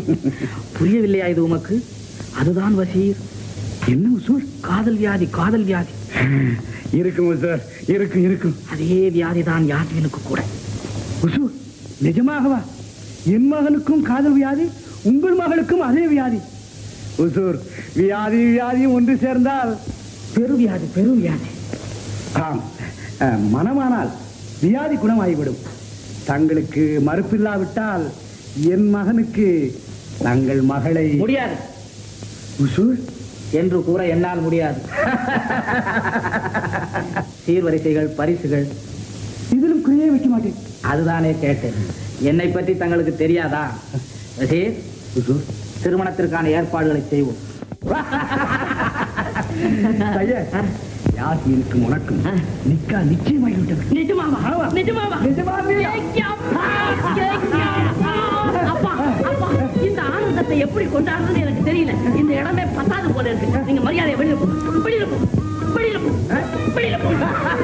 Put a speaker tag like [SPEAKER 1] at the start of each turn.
[SPEAKER 1] புரியவில்லையா இது உமக்கு அதுதான் வசீர்
[SPEAKER 2] என்ன உசூர்
[SPEAKER 1] காதல் வியாதி காதல் வியாதி
[SPEAKER 2] இருக்கும் உசூர் இருக்கும் இருக்கும்
[SPEAKER 1] அதே வியாதி தான் யாஸ்மினுக்கு கூட
[SPEAKER 2] உசூர் நிஜமாகவா என் மகனுக்கும் காதல் வியாதி உங்கள் மகளுக்கும் அதே வியாதி உசூர் வியாதி வியாதி ஒன்று சேர்ந்தால்
[SPEAKER 1] பெரு வியாதி பெரு வியாதி
[SPEAKER 2] ஆம் அஹ், மனமானால் வியாதி குணமாகிவிடும் தங்களுக்கு மறுப்பில்லாவிட்டால் என் மகனுக்கு தங்கள் மகளை
[SPEAKER 1] முடியாது
[SPEAKER 2] உசூர்
[SPEAKER 1] என்று கூற என்னால் முடியாது சீர்வரிசைகள் பரிசுகள்
[SPEAKER 2] இதிலும் குறியே வைக்க மாட்டேன்
[SPEAKER 1] அதுதானே கேட்டேன் என்னை பற்றி தங்களுக்கு தெரியாதா வசீர்
[SPEAKER 2] உசூர்
[SPEAKER 1] திருமணத்திற்கான ஏற்பாடுகளை செய்வோம்
[SPEAKER 2] ஐயா, யாஸ்மினுக்கும் உனக்கும் நிக்கா நிச்சயமாகிவிட்டது
[SPEAKER 3] நிஜமாவா
[SPEAKER 2] ஆமா.
[SPEAKER 3] நிஜமாவா
[SPEAKER 2] நிஜமாவே.
[SPEAKER 3] ஐயப்பா, ஐயப்பா. அப்பா அப்பா இந்த ஆனந்தத்தை எப்படி கொண்டாடுறதுன்னு எனக்கு தெரியல இந்த இடமே பத்தாது போல இருக்கு நீங்க மரியாதையை வெளியில போ வெளியில போ வெளியில போ வெளியில போ